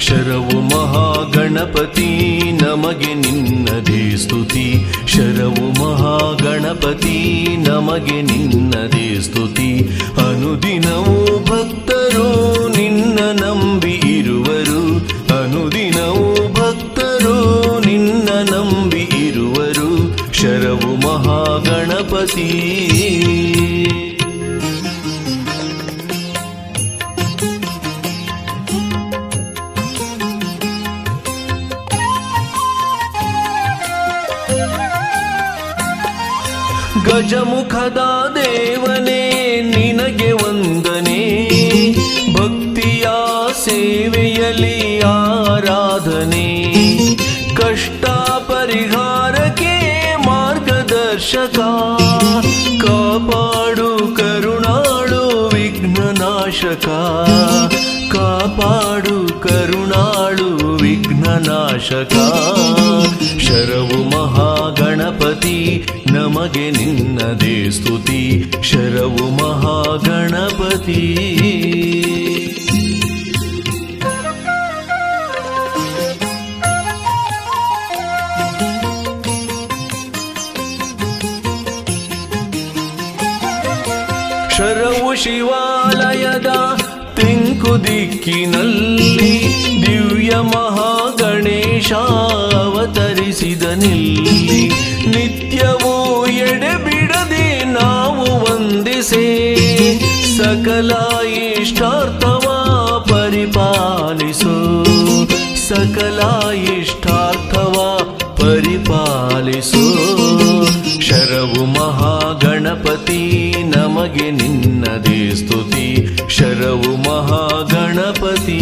ಶರವು ಮಹಾಗಣಪತಿ ನಮಗೆ ನಿನ್ನದೇ ಸ್ತುತಿ ಶರವು ಮಹಾಗಣಪತಿ ನಮಗೆ ನಿನ್ನದೇ ಸ್ತುತಿ ಅನುದಿನವೂ ಭಕ್ತರು ನಿನ್ನ ನಂಬಿ ಇರುವರು ಅನುದಿನವೂ ಭಕ್ತರು ನಿನ್ನ ನಂಬಿ ಇರುವರು ಶರವು ಮಹಾಗಣಪತಿ ಗಜಮುಖದ ದೇವನೇ ನಿನಗೆ ವಂದನೆ ಭಕ್ತಿಯ ಸೇವೆಯಲ್ಲಿ ಆರಾಧನೆ ಕಷ್ಟ ಪರಿಹಾರಕ್ಕೆ ಮಾರ್ಗದರ್ಶಕ ಕಾಪಾಡು ಕರುಣಾಳು ವಿಘ್ನನಾಶಕ ಕಾಪಾಡು ಕರುಣಾಳು ವಿಘ್ನನಾಶಕ ಶರವು ಮಹಾಗಣಪತಿ ನಮಗೆ ನಿನ್ನದೇ ಸ್ತುತಿ ಶರವು ಮಹಾಗಣಪತಿ ಶರವು ಶಿವಾಲಯದ ತೆಂಕು ದಿಕ್ಕಿನಲ್ಲಿ ದಿವ್ಯ ಮಹಾಗಣೇಶ ಅವತರಿಸಿದ ನಿಲ್ಲಿ ನಿತ್ಯವೂ ಎಡೆಬಿಡದೆ ನಾವು ವಂದಿಸೆ ಸಕಲ ಇಷ್ಟಾರ್ಥವ ಪರಿಪಾಲಿಸು ಸಕಲ ಇಷ್ಟಾರ್ಥವ ಪರಿಪಾಲಿಸು ಶರವು ಮಹಾಗಣಪತಿ ನಮಗೆ ನಿನ್ನದೇ ಸ್ತುತಿ ಶರವು ಮಹಾಗಣಪತಿ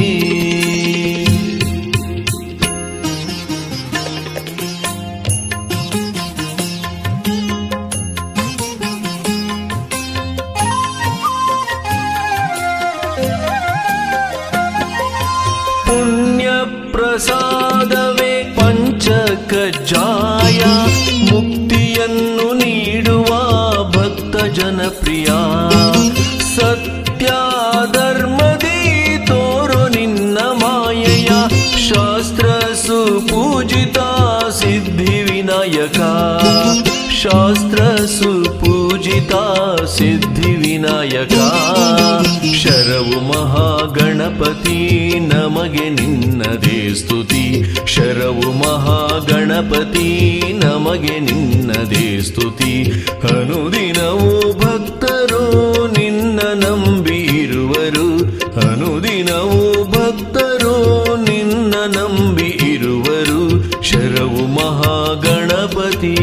ಪುಣ್ಯ ಪ್ರಸಾದವೇ ಪಂಚಕಜ್ಜಾಯ ಮುಕ್ತಿಯನ್ನು ನೀಡುವ ಭಕ್ತ ಜನಪ್ರಿಯ ಸತ್ಯ ಧರ್ಮದಿ ತೋರು ನಿನ್ನ ಮಾಯೆಯ ಶಾಸ್ತ್ರ ಸುಪೂಜಿತ ಸಿದ್ಧಿ ವಿನಾಯಕ ಶಾಸ್ತ್ರ ಸುಪೂಜಿತ ಸಿದ್ಧಿ ವಿನಾಯಕ ಶರವು ಮಹಾಗಣಪತಿ ನಮಗೆ ನಿನ್ನದೇ ಸ್ತುತಿ ಶರವು ಮಹಾಗಣಪತಿ ನಮಗೆ ನಿನ್ನದೇ ಸ್ತುತಿ ಅನುದಿನವೂ ಭಕ್ತರು ನಿನ್ನ ನಂಬಿ ಇರುವರು ಅನುದಿನವೂ ಭಕ್ತರು ನಿನ್ನ ನಂಬಿ ಇರುವರು ಶರವು ಮಹಾಗಣಪತಿ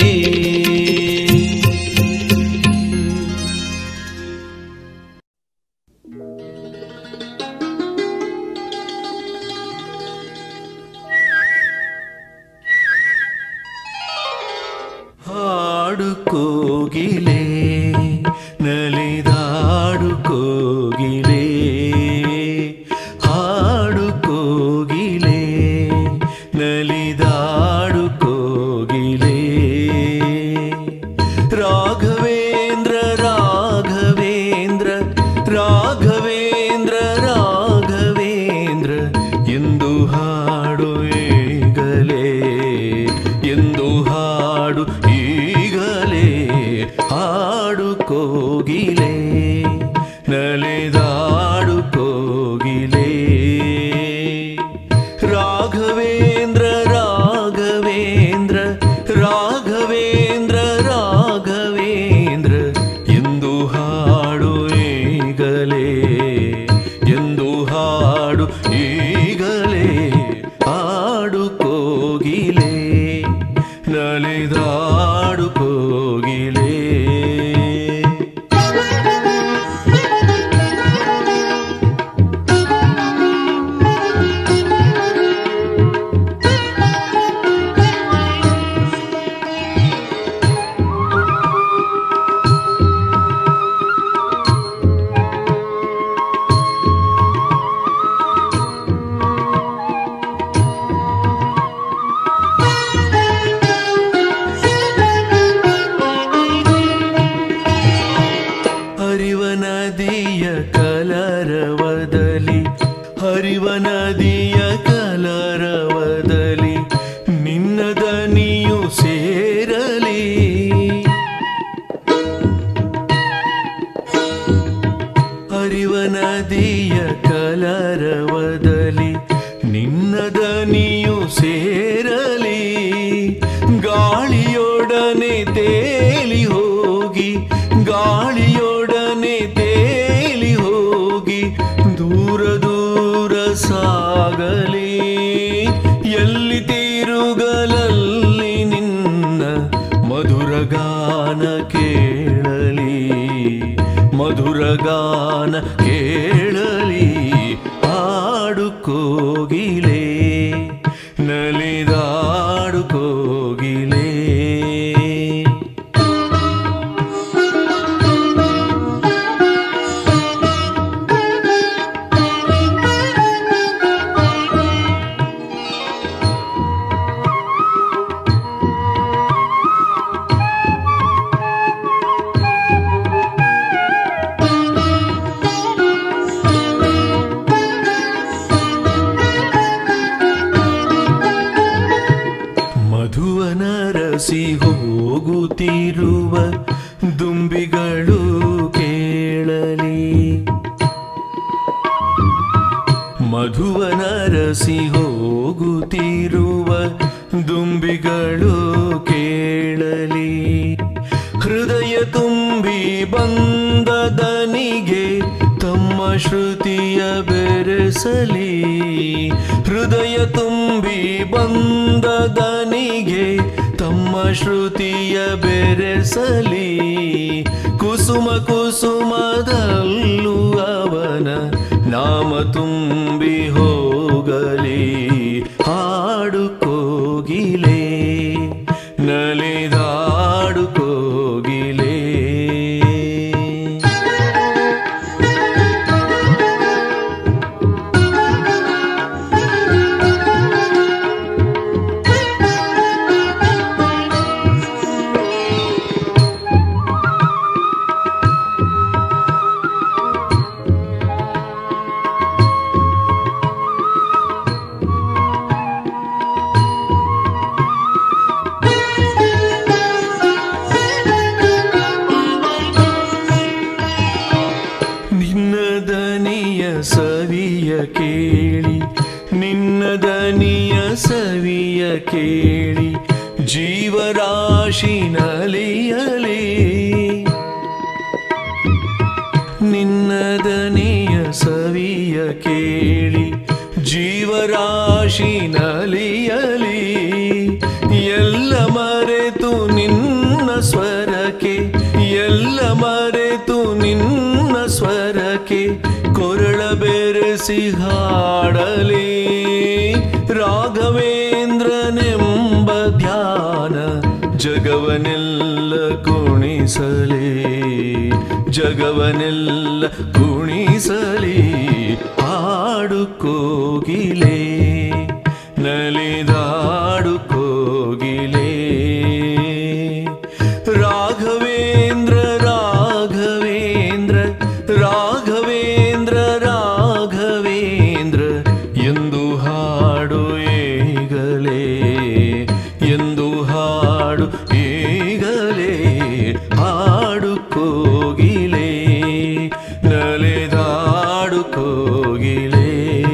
ಹಾಡು ಕೋಗಿಲೆ ನಲಿದಾಡು ಕೋಗಿಲೆ ಹಾಡು ಕೋಗಿಲೆ ನಲಿದಾಡು ಕೋಗಿಲೆ ರಾಘವೇಂದ್ರ ರಾಘವೇಂದ್ರ ರಾಘವೇಂದ್ರ ರಾಘವೇಂದ್ರ ಎಂದು ಹಾಡು ಈಗಲೇ ಎಂದು ಹಾಡು ಈಗಲೇ ಹಾಡು ಕೋಗಿಲೆ ನಲಿದಾಡು ಕೋಗಿಲೆ ರಾಘವೇಂದ್ರ ರಾಘವೇಂದ್ರ ರಾಘವೇಂದ್ರ ರಾಘವೇಂದ್ರ ಎಂದು ಹಾಡು ಈಗಲೇ ಎಂದು ಹಾಡು ಈಗಲೇ ಹಾಡು ಕೋಗಿಲೆ ನಲಿದಾಡು ಕೋಗಿಲೆ ಹರಿವ ನದಿಯ ಕಲರವದಲ್ಲಿ ಹರಿವ ನದಿಯ ನದಿಯ ಕಲರವದಲ್ಲಿ ನಿನ್ನ ದನಿಯು ಸೇರಲಿ ಗಾಳಿಯೊಡನೆ ತೇಲಿ ಹೋಗಿ ಗಾಳಿಯೊಡನೆ ತೇಲಿ ಹೋಗಿ ದೂರ ದೂರ ಸಾಗಲಿ ಎಲ್ಲಿ ತಿರುಗಲಲ್ಲಿ ನಿನ್ನ ಮಧುರ ಗಾನ ಕೇಳಲಿ ಮಧುರ ಗಾನ ಕೇಳಲಿ ಹಾಡು ಕೋಗಿಲೆ ನಲಿದಾಡು ಕೋಗಿಲೆ ಮಧುವನರಸಿ ಹೋಗುತ್ತಿರುವ ದುಂಬಿಗಳು ಕೇಳಲಿ ಮಧುವನರಸಿ ಹೋಗುತ್ತಿರುವ ದುಂಬಿಗಳು ಕೇಳಲಿ ಹೃದಯ ತುಂಬಿ ಬಂದ ದನಿಗೆ ತಮ್ಮ ಶ್ರುತಿಯ ಬೆರೆಸಲಿ ಹೃದಯ ತುಂಬಿ ಬಂದ ದನಿಗೆ ತಮ್ಮ ಶ್ರುತಿಯ ಬೆರೆಸಲಿ ಕುಸುಮ ಕುಸುಮದಲ್ಲೂ ಅವನ ನಾಮ ತುಂಬಿ ಹೋಗಲಿ ಹಾಡು ಕೋಗಿಲೆ ನಲಿದಾಡು ಕೋಗಿಲೆ ನಿನ್ನ ದನಿಯ ಸವಿಯ ಕೇಳಿ ನಿನ್ನ ದನಿಯ ಸವಿಯ ಕೇಳಿ ಜೀವರಾಶಿ ನಲಿಯಲಿ ನಿನ್ನ ದನಿಯ ಸವಿಯ ಕೇಳಿ ಜೀವರಾಶಿ ನಲಿಯಲಿ ಎಲ್ಲ ಮರೆತು ನಿನ್ನ ಸ್ವರಕ್ಕೆ ಎಲ್ಲ ಮರೆತು ನಿನ್ನ ಸ್ವರಕ್ಕೆ ಕೊರಳ ಬೆರೆಸಿ ಹಾಡಲಿ ರಾಘವೇಂದ್ರನೆಂಬ ಧ್ಯಾನ ಜಗವನೆಲ್ಲ ಕುಣಿಸಲಿ ಜಗವನೆಲ್ಲ ಕುಣಿಸಲಿ ಹಾಡು ಕೋಗಿಲೆ ನಲಿದಾಡು ಕೋಗಿಲೆ ರಾಘವೇಂದ್ರ ರಾಘವೇಂದ್ರ ರಾಘವೇಂದ್ರ ರಾಘವೇಂದ್ರ ಎಂದು ಹಾಡು ಈಗಲೇ ಎಂದು ಹಾಡು ಈಗಲೇ ಹಾಡು ಕೋಗಿಲೆ ನಲಿದಾಡು ಕೋಗಿಲೆ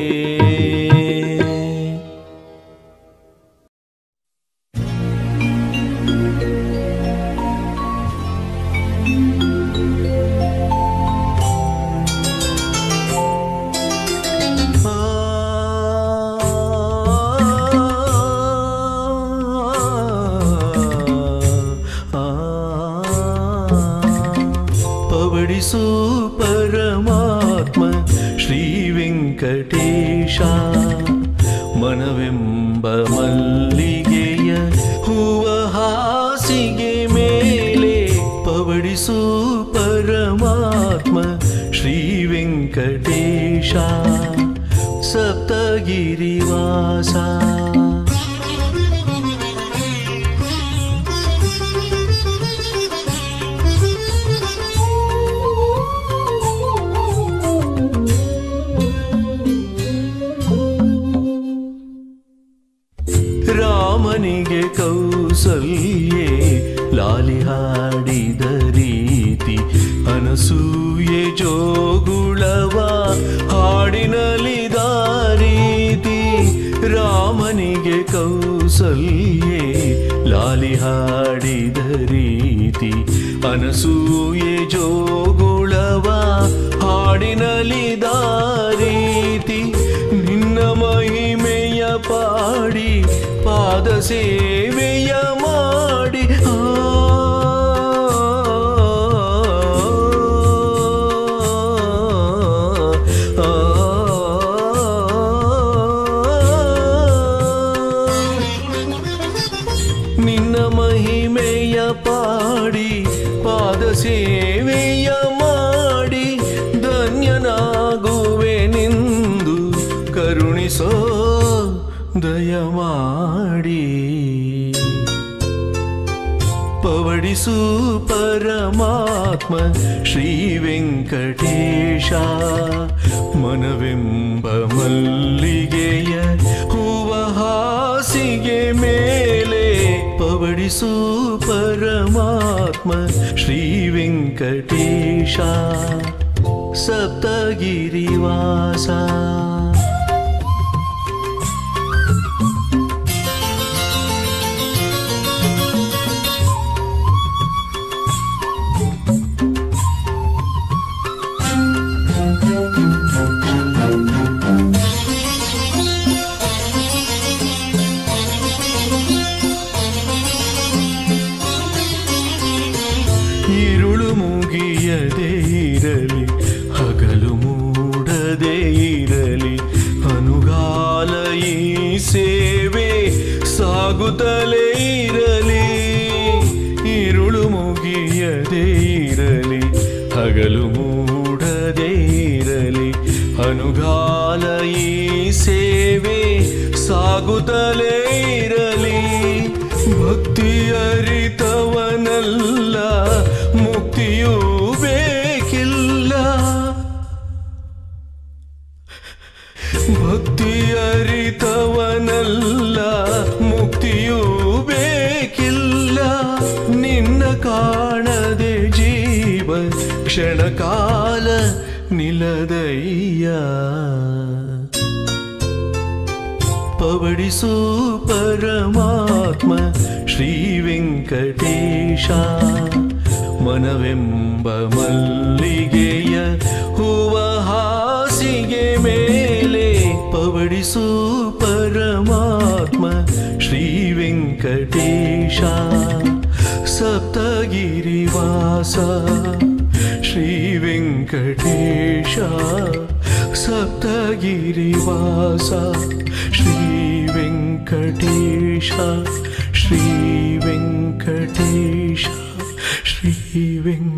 ಪವಡಿಸು ಪರಮಾತ್ಮ ಶ್ರೀ ವೆಂಕಟೇಶ ಮನವೆಂಬ ಮಲ್ಲಿಗೆಯ ಹೂವ ಹಾಸಿಗೆ ಮೇಲೆ ಪವಡಿಸು ಪರಮಾತ್ಮ ಶ್ರೀ ವೆಂಕಟೇಶ ಸಪ್ತಗಿರಿವಾಸ ರಾಮನಿಗೆ ಕೌಸಲ್ಯೆ ಲಾಲಿ ಹಾಡಿದ ರೀತಿ ಅನಸೂಯೆ ಜೋಗುಳವ ಅನಸೂಯೆ ಜೋಗುಳವ ಹಾಡಿನಲಿ ದಾರೀತಿ ನಿನ್ನ ಮಹಿಮೆಯ ಪಾಡಿ ಪಾದ ಸೇವೆಯ ಮಾಡಿ ಆ ನಿನ್ನ ಮಹಿಮೆಯ ಪಾಡಿ ಪಾದ ಸೇವೆಯ ಮಾಡಿ ಧನ್ಯನಾಗುವೆ ನಿಂದು ಕರುಣಿಸೋ ದಯಮಾಡಿ ಪವಡಿಸು ಪರಮಾತ್ಮ ಶ್ರೀ ವೆಂಕಟೇಶ ಮನವೆಂಬ ಮಲ್ಲಿಗೆಯ ಹೂವ ಹಾಸಿಗೆ ಮೇಲೆ ಪವಡಿಸು ಪರಮಾತ್ಮ ಶ್ರೀ ವೆಂಕಟೇಶ ಸಪ್ತಗಿರಿವಾಸ ഇരുളു മുಗಿಯದೇ ಇರಲಿ ಹಗಲು ಮೂಡದೇ ಇರಲಿ ಅನುಗಾಲ ಈ ಸೇವೆ ಸಾಗುತ್ತಲೇ ಇರಲಿ ഇരുಳು ಮುಗಿಯದೇ ಇರಲಿ ಹಗಲು ಮೂಡದೇ ಇರಲಿ ಅನುಗಾಲ ಈ ಸೇವೆ ಸಾಗುತ್ತಲೇ ಇರಲಿ ಭಕ್ತಿ ಅರಿತವನಲ್ಲ ಮುಕ್ತಿಯೂ ಬೇಕಿಲ್ಲ ಭಕ್ತಿ ಅರಿತವನಲ್ಲ ಮುಕ್ತಿಯೂ ಬೇಕಿಲ್ಲ ನಿನ್ನ ಕಾಣದೆ ಜೀವ ಕ್ಷಣ ಕಾಲ ನಿಲದಯ್ಯ ಪವಡಿಸು ಪರಮಾತ್ಮ ಶ್ರೀ ವೆಂಕಟೇಶ ಮನವೆಂಬ ಮಲ್ಲಿಗೆಯ ಹೂವ ಹಾಸಿಗೆ ಮೇಲೆ ಪವಡಿಸು ಪರಮಾತ್ಮ ಶ್ರೀ ವೆಂಕಟೇಶ ಸಪ್ತಗಿರಿವಾಸ ಶ್ರೀ ವೆಂಕಟೇಶ ಸಪ್ತಗಿರಿವಾಸ ಶ್ರೀ ವೆಂಕಟೇಶ ಶ್ರೀ ವೆಂಕಟೇಶ ಶ್ರೀ ವೆಂಕಟೇಶ